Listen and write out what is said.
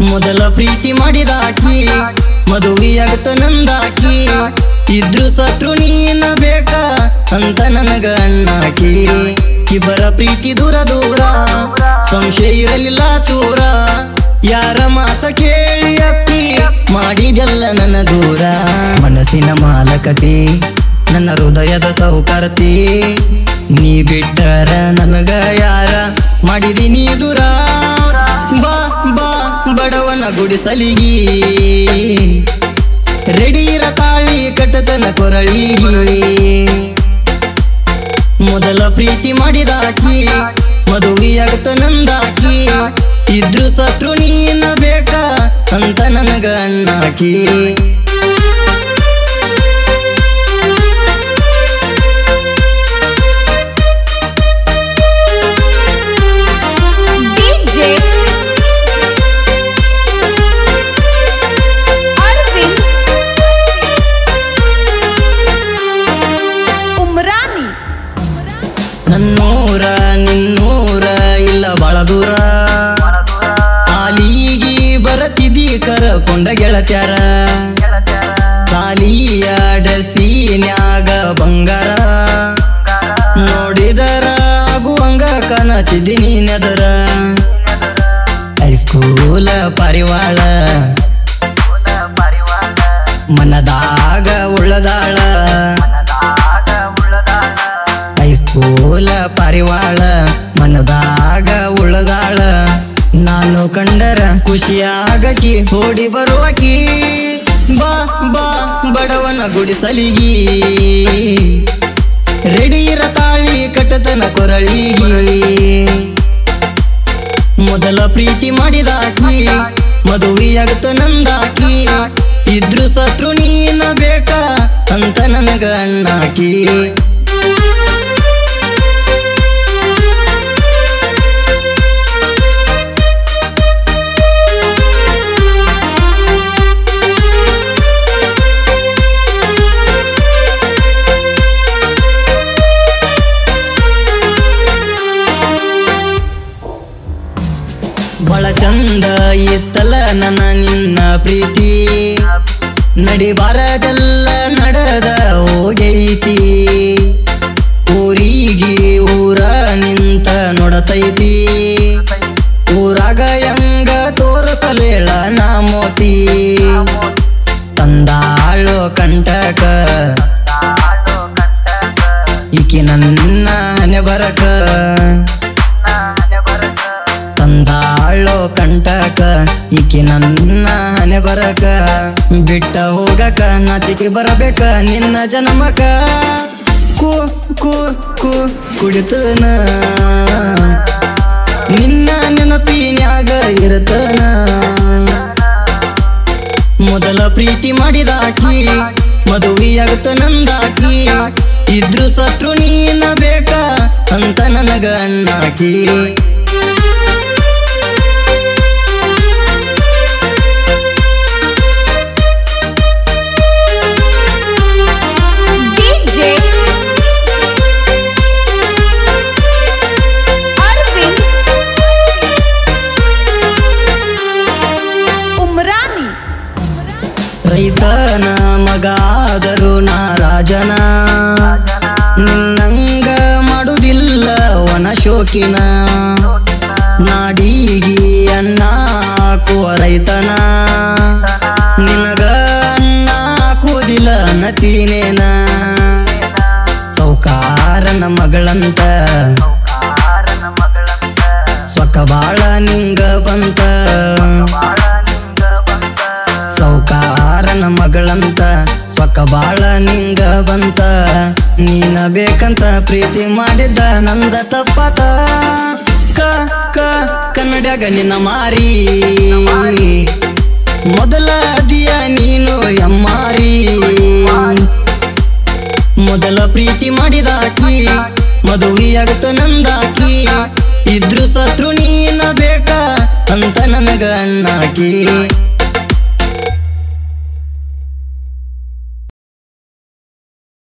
ಮೊದಲ ಪ್ರೀತಿ ಮಾಡಿದಾಕಿ ಮದುವೆಯಾಗತ ನಂದಾಕಿ ಇದ್ರು ಸತ್ರು ನೀನ ಬೇಕ ಅಂತ ನನಗ ಅಣ್ಣಾಕಿ ಇಬ್ಬರ ಪ್ರೀತಿ ದೂರ ದೂರ ಸಂಶಯ ಇರಲಿಲ್ಲ ತೂರ ಯಾರ ಮಾತ ಕೇಳಿ ಅಪ್ಪಿ ಮಾಡಿದೆಲ್ಲ ನನ್ನ ದೂರ ಮನಸ್ಸಿನ ಮಾಲಕತಿ ನನ್ನ ಹೃದಯದ ಸೌಕರ್ತಿ ನೀ ಬಿಟ್ಟರ ನನಗ ಯಾರ ಮಾಡಿದೀನಿ ದೂರ ಬಾ ಬಾ ಬಡವನ ಗುಡಿಸಲಿಗಿ ರೆಡಿ ಇರ ತಾಳಿ ಕಟ್ಟತನ ಕೊರಳಿಗಿ ಮೊದಲ ಪ್ರೀತಿ ಮಾಡಿದಾಕಿ ಮದುವೆಯಾಗತ ನಂದಾಕಿ ಇದ್ರು ಸತ್ರು ನೀನ ಬೇಕ ಅಂತ ನನಗ ಅಣ್ಣಾಕಿ DJ Arvind Umrani ನನ್ನೂರ ನಿನ್ನೂರ ಇಲ್ಲ ಬಾಳ ದೂರ ತಾಲಿಗಿ ಬರತಿದಿ ಕರಕೊಂಡ ಗೆಳತ್ಯಾರ ತಾಲಿಯ ಡಸೀನ್ಯಾಗ ಬಂಗಾರ ನೋಡಿದರ ಆಗುವಂಗ ಕನತಿದಿ ನೀನೆದರ ಹೈಸ್ಕೂಲ ಪರಿವಾಳ ಮನದಾಗ ಉಳ್ಳದಾಳ ಹೈಸ್ಕೂಲ ಪರಿವಾಳ ಮನದಾಗ ಉಳ್ಳದಾಳ ನಾನು ಕಂಡರ ಖುಷಿಯಾಗಕಿ ಓಡಿ ಬರುವಕಿ ಬಾ ಬಾ ಬಡವನ ಗುಡಿಸಲಿಗಿ ರೆಡಿ ಇರ ತಾಳಿ ಕಟ್ಟತನ ಕೊರಳಿಗಿ ಮೊದಲ ಪ್ರೀತಿ ಮಾಡಿದಾಕಿ ಮದುವೆಯಾಗತ ನಂದಾಕಿ ಇದ್ರು ಸತ್ರು ನೀನ ಬೇಕ ಅಂತ ನನಗ ಅಣ್ಣಾಕಿ ಬಳ ಚಂದ ಇತ್ತಲ ನನ್ನ ನಿನ್ನ ಪ್ರೀತಿ ನಡಿಬಾರದೆಲ್ಲ ನಡೆದ ಹೋಗೈತಿ ಊರಿಗೆ ಊರ ನಿಂತ ನೋಡತೈತಿ ಊರಾಗ ಹೆಂಗ ತೋರಿಸಲೇಳ ನಾ ಮೋತಿ ತಂದಾಳು ಕಂಟಕ ಈಕಿ ನನ್ನ ಹನೆ ಬರಕ ತಂದಾಳೋ ಕಂಟಕ ಈಕಿ ನನ್ನ ಹನೆ ಬರಕ ಬಿಟ್ಟ ಹೋಗಕ ನಾಚಿಕೆ ಬರಬೇಕ ನಿನ್ನ ಜನ್ಮಕ ಕು ಕು ಕು ಕುಡಿತನ ನಿನ್ನ ನೆನಪಿನ್ಯಾಗ ಇರತನ ಮೊದಲ ಪ್ರೀತಿ ಮಾಡಿದಾಕಿ ಮದುವೆಯಾಗತ ನಂದಾಕಿ ಇದ್ರು ಸತ್ರು ನೀನ ಬೇಕ ಅಂತ ನನಗ ಅಣ್ಣಾಕಿ DJ Arvind Umrani ರೈತನ ಮಗಾದರು ನಾ ರಾಜನ ನಿನ್ನಂಗ ಮಾಡುವುದಿಲ್ಲ ವನ ಶೋಕಿನ ನಾಡಿಗಿ ಅನ್ನ ಹಾಕುವ ರೈತನ ನಿನಗ ಅನ್ನ ಹಾಕುವುದಿಲ್ಲ ನತೀನೇನ ಸೌಕಾರನ ಮಗಳಂತ ಸೊಕ್ಕ ಬಾಳ ನಿಂಗ ಬಂತ ಸೌಕಾರನ ಮಗಳಂತ ಸೊಕ್ಕ ಬಾಳ ನಿಂಗ ಬಂತ ನೀನ ಬೇಕಂತ ಪ್ರೀತಿ ಮಾಡಿದ್ದ ನಂದ ತಪ್ಪತ ಕ ಕ ಕನ್ನಡಗ ನಿನ್ನ ಮಾರಿ ಮೊದಲ ಅದಿಯ ನೀನು ಎಮ್ಮಾರಿ ಮೊದಲ ಪ್ರೀತಿ ಮಾಡಿದಾಕಿ ಮದುವೆಯಾಗತ ನಂದಾಕಿ ಇದ್ರು ಸತ್ರು ನೀನ ಬೇಕ ಅಂತ ನನಗ ಅಣ್ಣಾಕಿ